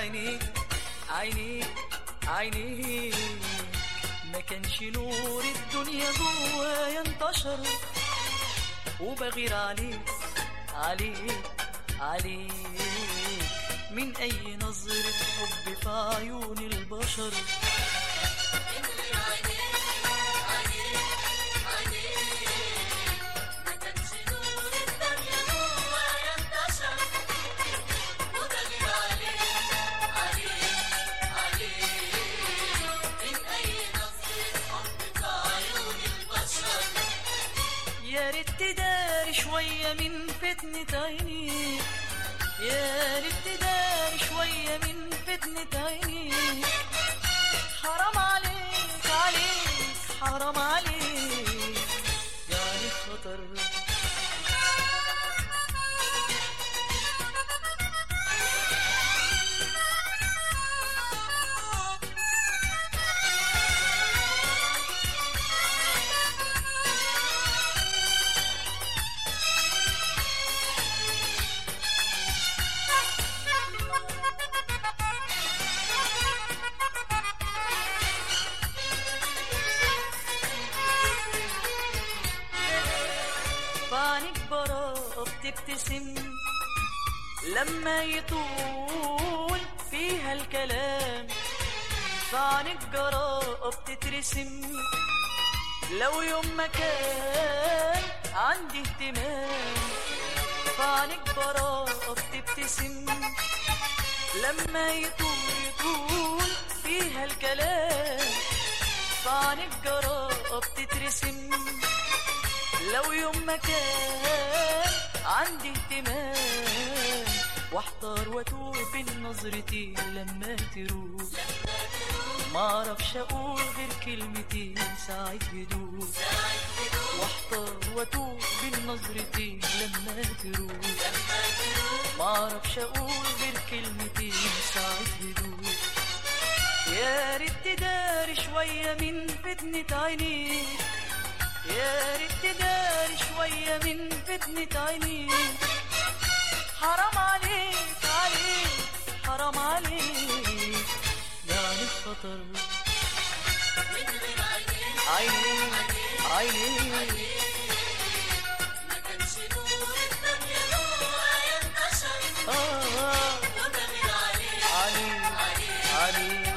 عينيك عينيك عينيك ما كانش نور الدنيا جوايا انتشر وبغير عليك عليك عليك من اي نظرة حب في عيون البشر يا ريت تداري شوية من فتنة عيني يا ريت تداري شوية من فتنة عيني حرام عليك عليك حرام عليك يعني خطر بعينك براءة بتبتسم لما يطول فيها الكلام بعينك جراءة بتترسم لو يوم ما كان عندي اهتمام بعينك براءة بتبتسم لما يطول يطول فيها الكلام بعينك جراءة بتترسم لو يوم ما كان عندي اهتمام واحتار واتوه بين نظرتي لما تروح ما اعرفش اقول غير كلمتين ساعة هدوء واحتار واتوه بين نظرتي لما تروح ما اعرفش اقول غير كلمتين ساعة هدوء يا ريت تداري شوية من فتنة عينيك يا ريت تداري شوية من فتنة عينيك حرام عليك عليك حرام عليك يعني خطر عينيك عينيك آه عليك عليك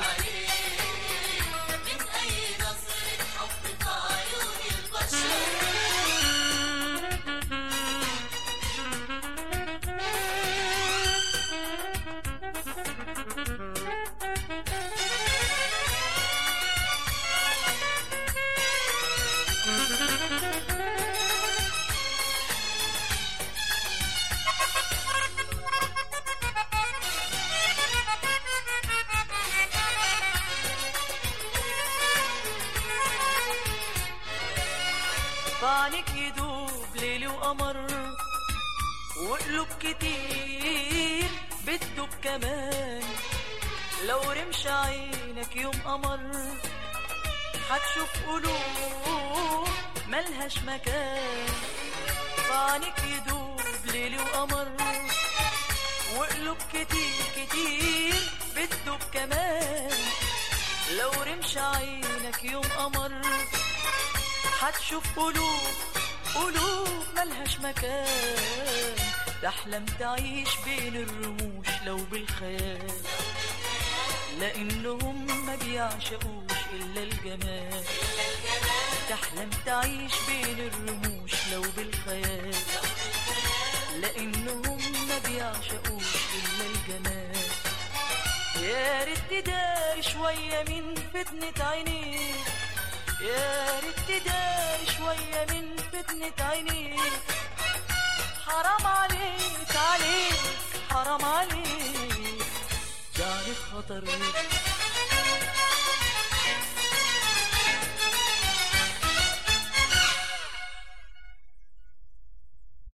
بعينك يدوب ليل وقمر وقلوب كتير بتدوب كمان لو رمش عينك يوم قمر هتشوف قلوب ملهاش مكان بعينك يدوب ليل وقمر وقلوب كتير كتير بتدوب كمان لو رمش عينك يوم قمر هتشوف قلوب قلوب ملهاش مكان تحلم تعيش بين الرموش لو بالخيال لانهم ما بيعشقوش الا الجمال تحلم تعيش بين الرموش لو بالخيال لانهم ما بيعشقوش الا الجمال يا ريت تداري شويه من فتنه عينيك يا ريت تداري شوية من فتنة عينيك حرام عليك عليك حرام عليك جاري خطر